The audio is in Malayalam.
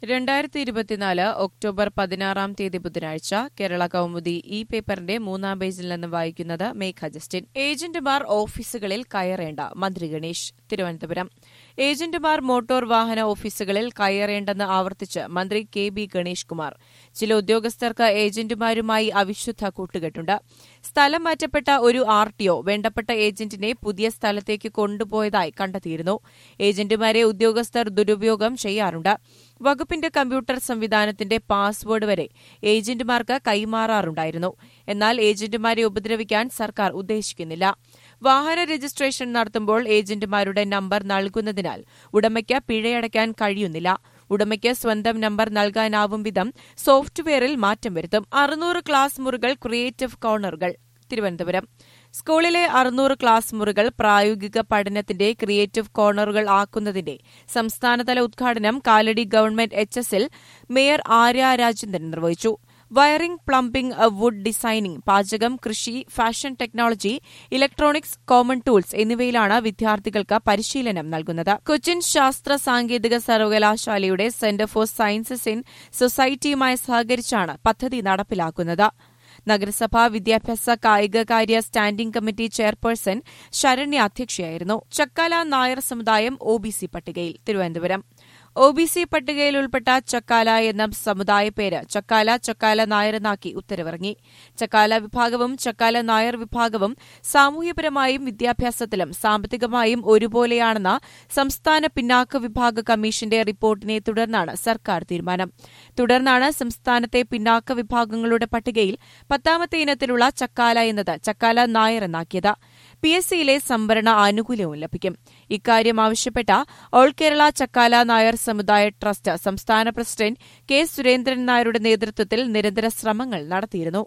രണ്ടായിരത്തി ഇരുപത്തിനാല് ഒക്ടോബർ പതിനാറാം തീയതി ബുധനാഴ്ച കേരള കൗമുദി ഈ പേപ്പറിന്റെ മൂന്നാം പേജിൽ നിന്ന് വായിക്കുന്നത് മേഘ ജസ്റ്റിൻ ഏജന്റുമാർ ഓഫീസുകളിൽ കയറേണ്ട മന്ത്രി ഗണേശ് തിരുവനന്തപുരം ഏജന്റുമാർ മോട്ടോർ വാഹന ഓഫീസുകളിൽ കയറേണ്ടെന്ന് ആവർത്തിച്ച് മന്ത്രി കെ ബി ഗണേഷ് കുമാർ ചില ഉദ്യോഗസ്ഥർക്ക് ഏജന്റുമാരുമായി അവിശുദ്ധ കൂട്ടുകെട്ടുണ്ട് സ്ഥലം മാറ്റപ്പെട്ട ഒരു ആർ ടിഒ വേണ്ടപ്പെട്ട ഏജന്റിനെ പുതിയ സ്ഥലത്തേക്ക് കൊണ്ടുപോയതായി കണ്ടെത്തിയിരുന്നു ഏജന്റുമാരെ ഉദ്യോഗസ്ഥർ ദുരുപയോഗം ചെയ്യാറുണ്ട് വകുപ്പിന്റെ കമ്പ്യൂട്ടർ സംവിധാനത്തിന്റെ പാസ്വേഡ് വരെ ഏജന്റുമാർക്ക് കൈമാറാറുണ്ടായിരുന്നു എന്നാൽ ഏജന്റുമാരെ ഉപദ്രവിക്കാൻ സർക്കാർ ഉദ്ദേശിക്കുന്നില്ല വാഹന രജിസ്ട്രേഷൻ നടത്തുമ്പോൾ ഏജന്റുമാരുടെ നമ്പർ നൽകുന്നതിനാൽ ഉടമയ്ക്ക് പിഴയടയ്ക്കാൻ കഴിയുന്നില്ല ഉടമയ്ക്ക് സ്വന്തം നമ്പർ നൽകാനാവും വിധം സോഫ്റ്റ്വെയറിൽ മാറ്റം വരുത്തും അറുന്നൂറ് ക്ലാസ് മുറികൾ ക്രിയേറ്റീവ് കോർണറുകൾ തിരുവനന്തപുരം സ്കൂളിലെ അറുന്നൂറ് ക്ലാസ് മുറികൾ പ്രായോഗിക പഠനത്തിന്റെ ക്രിയേറ്റീവ് കോർണറുകൾ ആക്കുന്നതിന്റെ സംസ്ഥാനതല ഉദ്ഘാടനം കാലടി ഗവൺമെന്റ് എച്ച് എസിൽ മേയർ ആര്യ രാജേന്ദ്രൻ നിർവഹിച്ചു വയറിംഗ് പ്ലംബിംഗ് വുഡ് ഡിസൈനിംഗ് പാചകം കൃഷി fashion technology electronics common tools എന്നിവയിലാണ് വിദ്യാർത്ഥികൾക്ക് പരിശീലനം നൽകുന്നത് കൊച്ചിൻ ശാസ്ത്ര സാങ്കേതിക സർവകലാശാലയുടെ സെന്റർ ഫോർ സയൻസസ് ഇൻ സൊസൈറ്റിയുമായി സഹകരിച്ചാണ് പദ്ധതി നടപ്പിലാക്കുന്നത് നഗരസഭാ വിദ്യാഭ്യാസ കായികകാര്യ സ്റ്റാൻഡിംഗ് കമ്മിറ്റി ചെയർപേഴ്സൺ ശരണ്യ അധ്യക്ഷയായിരുന്നു ചക്കാല നായർ സമുദായം ഒബിസി പട്ടികയിൽ തിരുവനന്തപുരം ഒബിസി പട്ടികയിൽ ഉൾപ്പെട്ട ചക്കാല എന്ന സമുദായ പേര് ചക്കാല ചക്കാല നായരെന്നാക്കി ഉത്തരവിറങ്ങി ചക്കാല വിഭാഗവും ചക്കാല നായർ വിഭാഗവും സാമൂഹ്യപരമായും വിദ്യാഭ്യാസത്തിലും സാമ്പത്തികമായും ഒരുപോലെയാണെന്ന സംസ്ഥാന പിന്നാക്ക വിഭാഗ കമ്മീഷന്റെ റിപ്പോർട്ടിനെ തുടർന്നാണ് സർക്കാർ തീരുമാനം തുടർന്നാണ് സംസ്ഥാനത്തെ പിന്നാക്ക വിഭാഗങ്ങളുടെ പട്ടികയിൽ പത്താമത്തെ ഇനത്തിലുള്ള ചക്കാല എന്നത് ചക്കാല നായർ എന്നാക്കിയത് പി എസ് സിയിലെ സംവരണ ആനുകൂല്യവും ലഭിക്കും ഇക്കാര്യം ആവശ്യപ്പെട്ട ഓൾ കേരള ചക്കാല നായർ സമുദായ ട്രസ്റ്റ് സംസ്ഥാന പ്രസിഡന്റ് കെ സുരേന്ദ്രൻ നായരുടെ നേതൃത്വത്തിൽ നിരന്തര ശ്രമങ്ങൾ നടത്തിയിരുന്നു